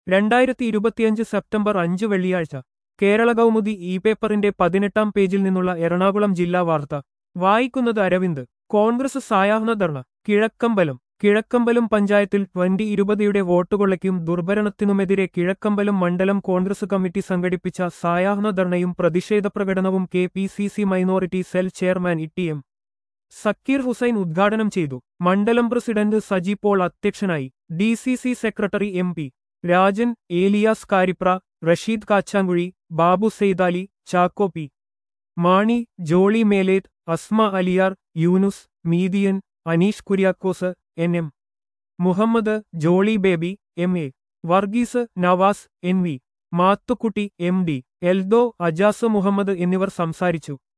രണ്ടായിരത്തി ഇരുപത്തിയഞ്ച് സെപ്റ്റംബർ അഞ്ച് വെള്ളിയാഴ്ച കേരള കൗമുദി ഇ പേപ്പറിന്റെ പതിനെട്ടാം പേജിൽ നിന്നുള്ള എറണാകുളം ജില്ലാ വാർത്ത വായിക്കുന്നത് അരവിന്ദ് കോൺഗ്രസ് സായാഹ്ന ധർണ കിഴക്കമ്പലം കിഴക്കമ്പലം പഞ്ചായത്തിൽ ട്വന്റി ഇരുപതിയുടെ വോട്ടുകൊള്ളയ്ക്കും ദുർഭരണത്തിനുമെതിരെ കിഴക്കമ്പലം മണ്ഡലം കോൺഗ്രസ് കമ്മിറ്റി സംഘടിപ്പിച്ച സായാഹ്ന ധർണയും പ്രതിഷേധ പ്രകടനവും K P C C minority cell chairman E M Zakir Hussain ഉദ്ഘാടനം ചെയ്തു മണ്ഡലം പ്രസിഡന്റ് സജി പോൾ അധ്യക്ഷനായി D C C secretary M P Rajan Elias Karipra Rasheed Kachankuzhi Babu Saithali Chacko P Mani Jolly Melethu Asma Aliyar Yunus Meethiyan Aneesh Kuriakose N M Muhammad Jolly Baby M A Varghese Navas N V Mathukutty M D Eldho Ajas Muhammad എന്നിവർ സംസാരിച്ചു